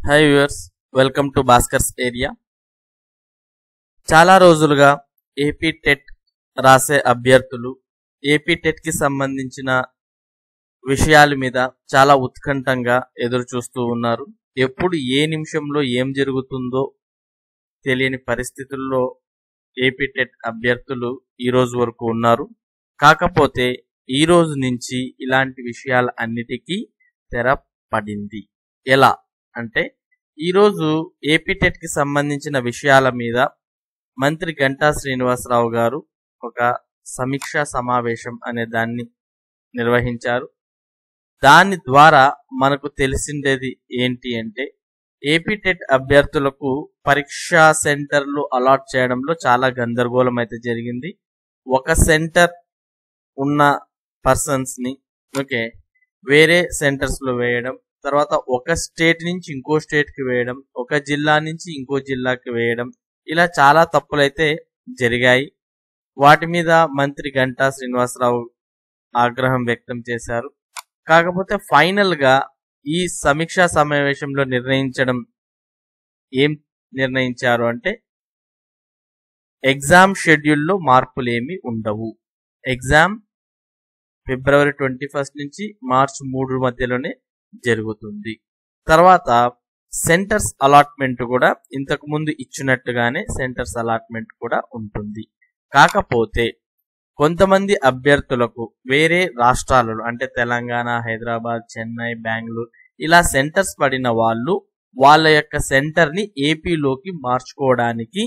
hi viewers welcome to Bhaskar's area చాలా రోజులుగా AP TET రాసే అభ్యర్థులు ఏపీ టెట్ కి సంబంధించిన విషయాల మీద చాలా ఉత్కంఠంగా ఎదురు చూస్తూ ఉన్నారు ఎప్పుడు ఏ నిమిషంలో ఏం జరుగుతుందో తెలియని పరిస్థితుల్లో ఏపీ టెట్ అభ్యర్థులు ఈ రోజు వరకు ఉన్నారు కాకపోతే ఈ రోజు నుంచి ఇలాంటి విషయాల అన్నిటికీ తెర పడింది ఎలా అంటే ఈరోజు ఏపీ టెట్ కి సంబంధించిన విషయాల మీద మంత్రి గంటా శ్రీనివాసరావు గారు ఒక సమీక్షా సమావేశం అనే దాన్ని నిర్వహించారు దాని ద్వారా మనకు తెలిసిండేది ఏంటి అంటే ఏపీ టెట్ అభ్యర్థులకు పరీక్షా సెంటర్లు అలాట్ చేయడంలో చాలా గందరగోళం అయితే జరిగింది ఒక సెంటర్ ఉన్న పర్సన్స్ ని ఓకే వేరే సెంటర్స్ లో వేయడం తర్వాత ఒక స్టేట్ నుంచి ఇంకో స్టేట్ కి వేయడం ఒక జిల్లా నుంచి ఇంకో జిల్లాకి వేయడం ఇలా చాలా తప్పులైతే జరిగాయి వాటి మీద మంత్రి గంటా శ్రీనివాసరావు ఆగ్రహం వ్యక్తం చేశారు కాకపోతే ఫైనల్ గా ఈ సమీక్షా సమావేశంలో నిర్ణయించడం ఏం నిర్ణయించారు అంటే ఎగ్జామ్ షెడ్యూల్లో మార్పులు ఏమి ఉండవు ఎగ్జామ్ ఫిబ్రవరి ట్వంటీ ఫస్ట్ నుంచి మార్చ్ మూడు మధ్యలోనే జరుగుతుంది తర్వాత సెంటర్స్ అలాట్మెంట్ కూడా ఇంతకు ముందు ఇచ్చినట్టుగానే సెంటర్స్ అలాట్మెంట్ కూడా ఉంటుంది కాకపోతే కొంతమంది అభ్యర్థులకు వేరే రాష్ట్రాలలో అంటే తెలంగాణ హైదరాబాద్ చెన్నై బెంగళూరు ఇలా సెంటర్స్ పడిన వాళ్ళు వాళ్ళ యొక్క సెంటర్ ని ఏపీలోకి మార్చుకోవడానికి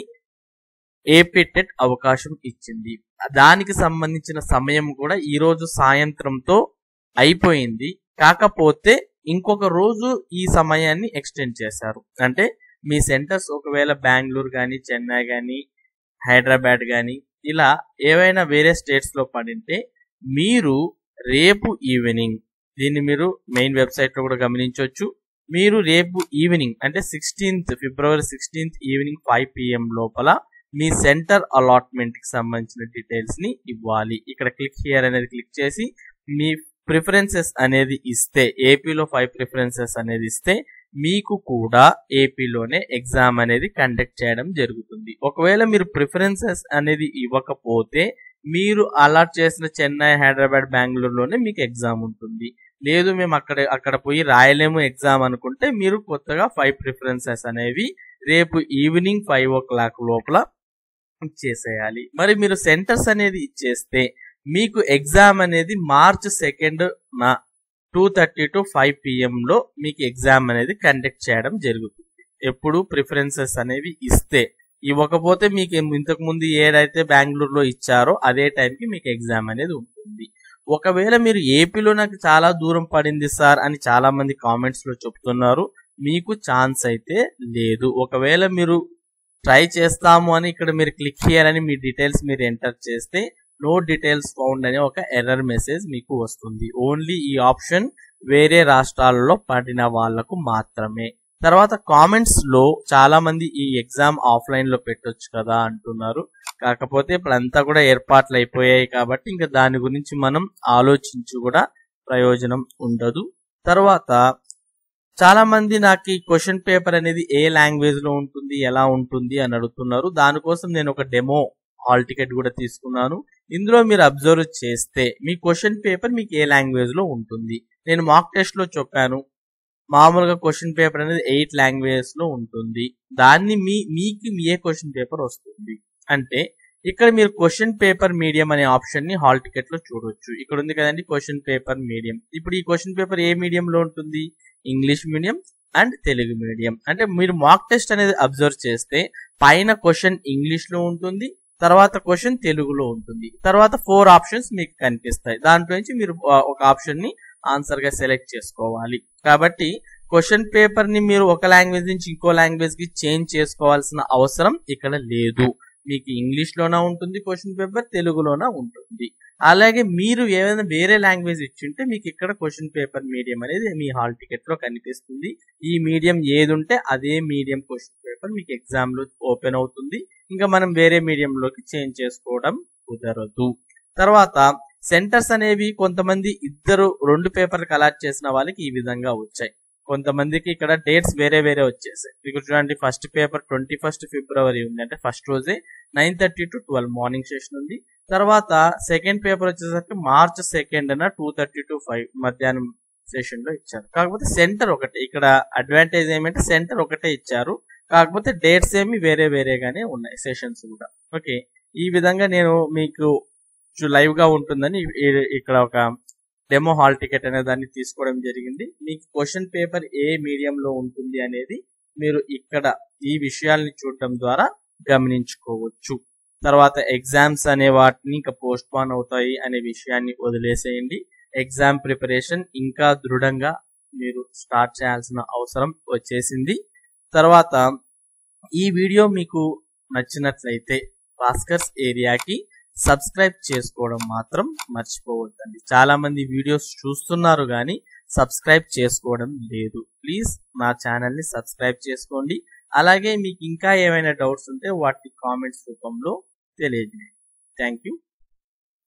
ఏపీ టెట్ అవకాశం ఇచ్చింది దానికి సంబంధించిన సమయం కూడా ఈ రోజు సాయంత్రంతో అయిపోయింది కాకపోతే ఇంకొక రోజు ఈ సమయాన్ని ఎక్స్టెండ్ చేశారు అంటే మీ సెంటర్స్ ఒకవేళ బెంగళూరు కానీ చెన్నై కానీ హైదరాబాద్ కానీ ఇలా ఏవైనా వేరే స్టేట్స్ లో పడింటే మీరు రేపు ఈవినింగ్ దీన్ని మీరు మెయిన్ వెబ్సైట్ లో కూడా గమనించవచ్చు మీరు రేపు ఈవినింగ్ అంటే sixteenth February sixteenth evening five PM లోపల మీ సెంటర్ అలాట్మెంట్ కి సంబంధించిన డీటెయిల్స్ ని ఇవ్వాలి ఇక్కడ క్లిక్ హియర్ అనేది క్లిక్ చేసి మీ ప్రిఫరెన్సెస్ అనేది ఇస్తే ఏపీలో ఫైవ్ ప్రిఫరెన్సెస్ అనేది ఇస్తే మీకు కూడా ఏపీలోనే ఎగ్జామ్ అనేది కండక్ట్ చేయడం జరుగుతుంది ఒకవేళ మీరు ప్రిఫరెన్సెస్ అనేది ఇవ్వకపోతే మీరు అలాట్ చేసిన చెన్నై హైదరాబాద్ బెంగళూరులోనే మీకు ఎగ్జామ్ ఉంటుంది లేదు మేము అక్కడ అక్కడ పోయి రాయలేము ఎగ్జామ్ అనుకుంటే మీరు కొత్తగా ఫైవ్ ప్రిఫరెన్సెస్ అనేవి రేపు ఈవినింగ్ ఫైవ్ ఓ క్లాక్ లోపల ఇచ్చేసేయాలి మరి మీరు సెంటర్స్ అనేది ఇచ్చేస్తే మీకు ఎగ్జామ్ అనేది మార్చ్ సెకండ్ నా two thirty to five PM లో మీకు ఎగ్జామ్ అనేది కండక్ట్ చేయడం జరుగుతుంది ఎప్పుడు ప్రిఫరెన్సెస్ అనేవి ఇస్తే ఇవ్వకపోతే మీకు ఇంతకు ముందు ఏదైతే బెంగళూరులో ఇచ్చారో అదే టైంకి మీకు ఎగ్జామ్ అనేది ఉంటుంది ఒకవేళ మీరు ఏపీలో నాకు చాలా దూరం పడింది సార్ అని చాలా మంది కామెంట్స్ లో చెప్తున్నారు మీకు ఛాన్స్ అయితే లేదు ఒకవేళ మీరు ట్రై చేస్తాము అని ఇక్కడ మీరు క్లిక్ చేయాలని మీ డీటెయిల్స్ మీరు ఎంటర్ చేస్తే నో డీటెయిల్స్ ఫౌండ్ అనే ఒక ఎర్రర్ మెసేజ్ మీకు వస్తుంది ఓన్లీ ఈ ఆప్షన్ వేరే రాష్ట్రాలలో పడిన వాళ్లకు మాత్రమే తర్వాత కామెంట్స్ లో చాలా మంది ఈ ఎగ్జామ్ ఆఫ్లైన్ లో పెట్టొచ్చు కదా అంటున్నారు కాకపోతే ఇప్పుడంతా కూడా ఏర్పాట్లు అయిపోయాయి కాబట్టి ఇంకా దాని గురించి మనం ఆలోచించి కూడా ప్రయోజనం ఉండదు తర్వాత చాలా మంది నాకు ఈ క్వశ్చన్ పేపర్ అనేది ఏ లాంగ్వేజ్ లో ఉంటుంది ఎలా ఉంటుంది అని అడుగుతున్నారు దానికోసం నేను ఒక డెమో హాల్ టికెట్ కూడా తీసుకున్నాను ఇందులో మీరు అబ్జర్వ్ చేస్తే మీ క్వశ్చన్ పేపర్ మీకు ఏ లాంగ్వేజ్ లో ఉంటుంది నేను మాక్ టెస్ట్ లో చెప్పాను మామూలుగా క్వశ్చన్ పేపర్ అనేది ఎయిట్ లాంగ్వేజెస్ లో ఉంటుంది దాన్ని మీ మీకు ఏ క్వశ్చన్ పేపర్ వస్తుంది అంటే ఇక్కడ మీరు క్వశ్చన్ పేపర్ మీడియం అనే ఆప్షన్ ని హాల్ టికెట్ లో చూడొచ్చు ఇక్కడ ఉంది కదండి క్వశ్చన్ పేపర్ మీడియం ఇప్పుడు ఈ క్వశ్చన్ పేపర్ ఏ మీడియం లో ఉంటుంది English medium and Telugu medium అంటే మీరు మాక్ టెస్ట్ అనేది అబ్జర్వ్ చేస్తే పైన క్వశ్చన్ ఇంగ్లీష్ లో ఉంటుంది తర్వాత క్వశ్చన్ తెలుగులో ఉంటుంది తర్వాత ఫోర్ ఆప్షన్స్ మీకు కనిపిస్తాయి దాంట్లో నుంచి మీరు ఒక ఆప్షన్ ని ఆన్సర్ గా సెలెక్ట్ చేసుకోవాలి కాబట్టి క్వశ్చన్ పేపర్ ని మీరు ఒక లాంగ్వేజ్ నుంచి ఇంకో లాంగ్వేజ్ కి చేంజ్ చేసుకోవాల్సిన అవసరం ఇక్కడ లేదు మీకు ఇంగ్లీష్ లోనా ఉంటుంది క్వశ్చన్ పేపర్ తెలుగులోనా ఉంటుంది అలాగే మీరు ఏదైనా వేరే లాంగ్వేజ్ ఇచ్చింటే మీకు ఇక్కడ క్వశ్చన్ పేపర్ మీడియం అనేది మీ హాల్ టికెట్ లో కనిపిస్తుంది ఈ మీడియం ఏది ఉంటే అదే మీడియం క్వశ్చన్ పేపర్ మీకు ఎగ్జామ్ లో ఓపెన్ అవుతుంది ఇంకా మనం వేరే మీడియం లోకి చేంజ్ చేసుకోవడం కుదరదు తర్వాత సెంటర్స్ అనేవి కొంతమంది ఇద్దరు రెండు పేపర్లకు అలాట్ చేసిన వాళ్ళకి ఈ విధంగా వచ్చాయి కొంతమందికి ఇక్కడ డేట్స్ వేరే వేరే వచ్చేసాయి ఇక్కడ చూడండి first paper twenty first February ఉంది అంటే ఫస్ట్ రోజే nine thirty to twelve morning session ఉంది తర్వాత సెకండ్ పేపర్ వచ్చేసరికి మార్చ్ సెకండ్ అన్న టూ థర్టీ టు ఫైవ్ మధ్యాహ్నం సెషన్ లో ఇచ్చారు కాకపోతే సెంటర్ ఒకటే ఇక్కడ అడ్వాంటేజ్ ఏమంటే సెంటర్ ఒకటే ఇచ్చారు కాకపోతే డేట్స్ ఏమి వేరే వేరేగానే ఉన్నాయి సెషన్స్ కూడా ఓకే ఈ విధంగా నేను మీకు లైవ్ గా ఉంటుందని ఈ- ఇక్కడ ఒక డెమో హాల్ టికెట్ అనే దాన్ని తీసుకోవడం జరిగింది మీకు క్వశ్చన్ పేపర్ ఏ మీడియం లో ఉంటుంది అనేది మీరు ఇక్కడ ఈ విషయాల్ని చూడటం ద్వారా గమనించుకోవచ్చు తర్వాత ఎగ్జామ్స్ అనే వాటిని ఇంకా పోస్ట్ పోన్ అవుతాయి అనే విషయాన్ని వదిలేసేయండి ఎగ్జామ్ ప్రిపరేషన్ ఇంకా దృఢంగా మీరు స్టార్ట్ చేయాల్సిన అవసరం వచ్చేసింది తర్వాత ఈ వీడియో మీకు నచ్చినట్లయితే భాస్కర్స్ ఏరియాకి సబ్స్క్రైబ్ చేసుకోవడం మాత్రం మర్చిపోవద్దండి చాలా మంది వీడియోస్ చూస్తున్నారు కానీ సబ్స్క్రైబ్ చేసుకోవడం లేదు ప్లీజ్ నా ఛానల్ ని సబ్స్క్రైబ్ చేసుకోండి అలాగే మీకు ఇంకా ఏమైనా డౌట్స్ ఉంటే వాటి కామెంట్స్ రూపంలో తెలియజేయండి థ్యాంక్ యూ